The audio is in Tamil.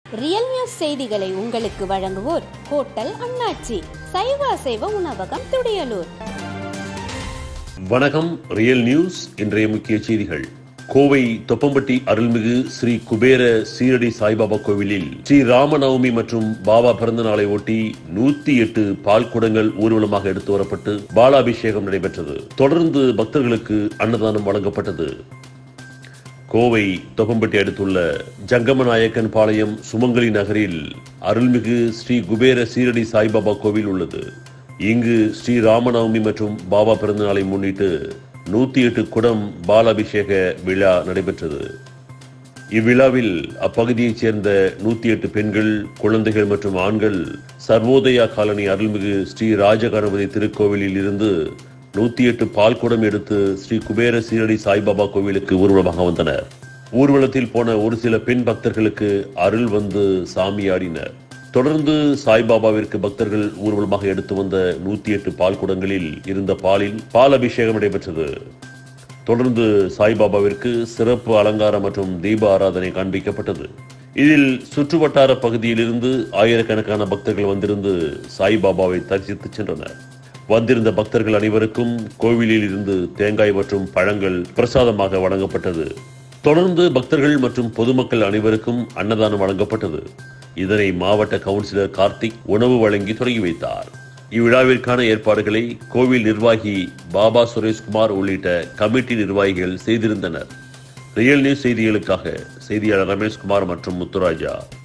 ரியல் நியூஸ் செய்திகளை உங்களுக்கு வழங்குவோர் ஹோட்டல் அண்ணாச்சி சைவ அசைவ உணவகம் துடியலூர் வணக்கம் ரியல் நியூஸ் இன்றைய முக்கிய செய்திகள் கோவை தொப்பம்பட்டி அருள்மிகு ஸ்ரீ குபேர சீரடி சாய்பாபா கோவிலில் ஸ்ரீ ராமநவமி மற்றும் பாபா பிறந்த நாளை ஒட்டி நூத்தி எட்டு பால் குடங்கள் ஊர்வலமாக எடுத்து வரப்பட்டு பாலாபிஷேகம் நடைபெற்றது தொடர்ந்து பக்தர்களுக்கு அன்னதானம் வழங்கப்பட்டது கோவை தொப்பம்பட்டி அடுத்துள்ள ஜங்கமநாயக்கன் பாளையம் சுமங்கலி நகரில் அருள்மிகு ஸ்ரீ குபேர சீரடி சாய்பாபா கோவில் உள்ளது இங்கு ஸ்ரீ ராமநவமி மற்றும் பாபா பிறந்தநாளை முன்னிட்டு நூத்தி எட்டு குடம் பாலாபிஷேக விழா நடைபெற்றது இவ்விழாவில் அப்பகுதியைச் சேர்ந்த நூத்தி எட்டு பெண்கள் குழந்தைகள் மற்றும் ஆண்கள் சர்வோதயா காலனி அருள்மிகு ஸ்ரீ ராஜகணபதி திருக்கோவிலில் இருந்து நூத்தி எட்டு பால் குடம் எடுத்து ஸ்ரீ குபேர சீரடி சாய்பாபா கோவிலுக்கு ஊர்வலமாக வந்தனர் ஊர்வலத்தில் போன ஒரு சில பெண் பக்தர்களுக்கு அருள் வந்து சாமியாடினர் தொடர்ந்து சாய்பாபாவிற்கு பக்தர்கள் ஊர்வலமாக எடுத்து வந்த நூத்தி எட்டு பால் குடங்களில் இருந்த பாலில் பால் அபிஷேகம் நடைபெற்றது தொடர்ந்து சாய்பாபாவிற்கு சிறப்பு அலங்காரம் மற்றும் தீப ஆராதனை காண்பிக்கப்பட்டது இதில் சுற்றுவட்டார பகுதியிலிருந்து ஆயிரக்கணக்கான பக்தர்கள் வந்திருந்து சாய்பாபாவை தரிசித்து சென்றனர் வந்திருந்த பக்தர்கள் அனைவருக்கும் கோவிலில் இருந்து தேங்காய் மற்றும் பழங்கள் பிரசாதமாக வழங்கப்பட்டது தொடர்ந்து பக்தர்கள் மற்றும் பொதுமக்கள் அனைவருக்கும் அன்னதானம் வழங்கப்பட்டது இதனை மாவட்ட கவுன்சிலர் கார்த்திக் உணவு வழங்கி தொடங்கி வைத்தார் இவ்விழாவிற்கான ஏற்பாடுகளை கோவில் நிர்வாகி பாபா சுரேஷ்குமார் உள்ளிட்ட கமிட்டி நிர்வாகிகள் செய்திருந்தனர் ரியல் நியூஸ் செய்திகளுக்காக செய்தியாளர் ரமேஷ்குமார் மற்றும் முத்துராஜா